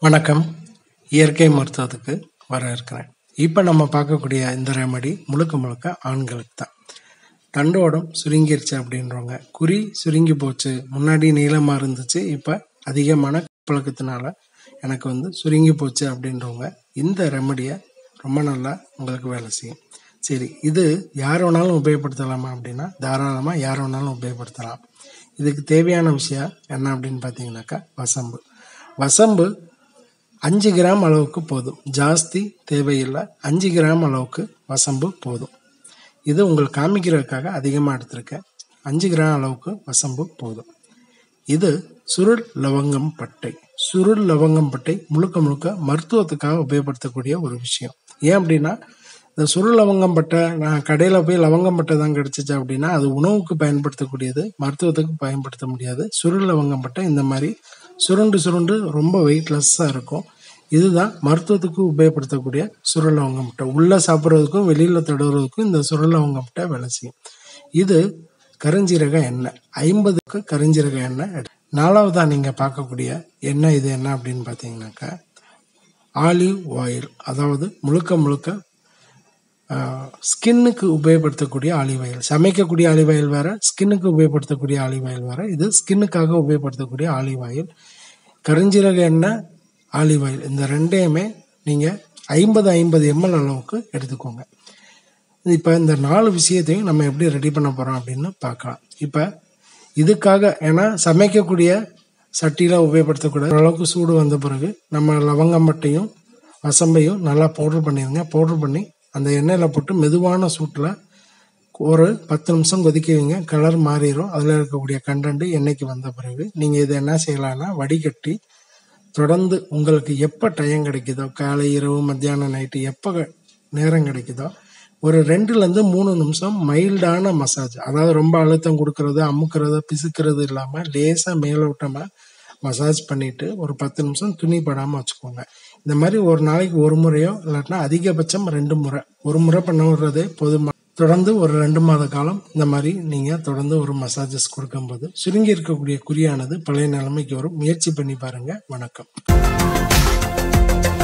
வணக்கம் இயற்கை மருத்துவத்துக்கு வர இருக்கிறேன் இப்போ நம்ம பார்க்கக்கூடிய இந்த ரெமடி முழுக்க முழுக்க ஆண்களுக்கு தான் தண்டோடம் சுருங்கிருச்சு அப்படின்றவங்க குறி சுருங்கி போச்சு முன்னாடி நீளமாக இருந்துச்சு இப்போ அதிகமான பழக்கத்தினால எனக்கு வந்து சுருங்கி போச்சு அப்படின்றவங்க இந்த ரெமடியை ரொம்ப நல்லா உங்களுக்கு வேலை செய்யும் சரி இது யார் வேணாலும் உபயோகப்படுத்தலாமா அப்படின்னா தாராளமாக யார் வேணாலும் உபயோகப்படுத்தலாம் இதுக்கு தேவையான விஷயம் என்ன அப்படின்னு பார்த்தீங்கன்னாக்கா வசம்பு வசம்பு அஞ்சு கிராம் அளவுக்கு போதும் ஜாஸ்தி தேவையில்லை அஞ்சு கிராம் அளவுக்கு வசம்பு போதும் இது உங்களுக்கு காமிக்கிறதுக்காக அதிகமாக எடுத்திருக்கேன் அஞ்சு கிராம் அளவுக்கு வசம்பு போதும் இது சுருள் லவங்கம் பட்டை சுருள் லவங்கம் பட்டை முழுக்க முழுக்க மருத்துவத்துக்காக உபயோகப்படுத்தக்கூடிய ஒரு விஷயம் ஏன் அப்படின்னா இந்த சுருள் லவங்கம் பட்டை நான் கடையில் போய் லவங்கம் பட்டை தான் கிடச்சிச்சு அப்படின்னா அது உணவுக்கு பயன்படுத்தக்கூடியது மருத்துவத்துக்கு பயன்படுத்த முடியாது சுருள் லவங்கம் பட்டை இந்த மாதிரி சுருண்டு சுருண்டு ரொம்ப வெயிட்லெஸ்ஸாக இருக்கும் இதுதான் மருத்துவத்துக்கு உபயோகப்படுத்தக்கூடிய சுருள் லவங்கம் முட்டை உள்ளே சாப்பிட்றதுக்கும் வெளியில் தடவுறதுக்கும் இந்த சுருள் லவங்கம் முட்டை வேலை செய்யும் இது கருஞ்சீரக எண்ணெய் ஐம்பதுக்கு கருஞ்சீரக எண்ணெய் எடு- நாலாவதா நீங்கள் பார்க்கக்கூடிய எண்ணெய் இது என்ன அப்படின்னு பார்த்தீங்கன்னாக்கா ஆலிவ் ஆயில் அதாவது முழுக்க முழுக்க ஸ்கின்னுக்கு உபயோகப்படுத்தக்கூடிய ஆலிவ் ஆயில் சமைக்கக்கூடிய ஆலிவ் ஆயில் வேற ஸ்கின்னுக்கு உபயோகப்படுத்தக்கூடிய ஆலிவ் ஆயில் வேற இது ஸ்கின்னுக்காக உபயோகப்படுத்தக்கூடிய ஆலிவ் ஆயில் கருஞ்சீரக எண்ணெய் ஆலிவ் ஆயில் இந்த ரெண்டையுமே நீங்கள் ஐம்பது ஐம்பது எம்எல் அளவுக்கு எடுத்துக்கோங்க இப்போ இந்த நாலு விஷயத்தையும் நம்ம எப்படி ரெடி பண்ண போகிறோம் அப்படின்னு பார்க்கலாம் இப்போ இதுக்காக ஏன்னா சமைக்கக்கூடிய சட்டியில் உபயோகப்படுத்தக்கூடிய அளவுக்கு சூடு வந்த பிறகு நம்ம லவங்கம் மட்டையும் வசம்பையும் நல்லா பவுடர் பண்ணிடுங்க பவுடர் பண்ணி அந்த எண்ணெயில் போட்டு மெதுவான சூட்டில் ஒரு பத்து நிமிஷம் கொதிக்க வைங்க கலர் மாறிடும் அதில் இருக்கக்கூடிய கண்டென்ட் எண்ணெய்க்கு வந்த பிறகு நீங்கள் இதை என்ன செய்யலாம்னா வடிகட்டி தொடர்ந்து உங்களுக்கு எப்போ டைம் கிடைக்குதோ காலை இரவு மத்தியானம் நைட்டு எப்போ நேரம் கிடைக்குதோ ஒரு ரெண்டுலேருந்து மூணு நிமிஷம் மைல்டான மசாஜ் அதாவது ரொம்ப அழுத்தம் கொடுக்கறது அமுக்கிறது பிசுக்கிறது இல்லாமல் லேசாக மேலோட்டமாக மசாஜ் பண்ணிட்டு ஒரு பத்து நிமிஷம் துணி படாமல் வச்சுக்கோங்க இந்த மாதிரி ஒரு நாளைக்கு ஒரு முறையோ இல்லாட்டினா அதிகபட்சம் ரெண்டு முறை ஒரு முறை பண்ண விடுறதே போதுமா தொடர்ந்து ஒரு ரெண்டு மாத காலம் இந்த மாதிரி நீங்கள் தொடர்ந்து ஒரு மசாஜஸ் கொடுக்கும்போது சுருங்கி இருக்கக்கூடிய குறியானது பழைய நிலைமைக்கு வரும் முயற்சி பண்ணி பாருங்க வணக்கம்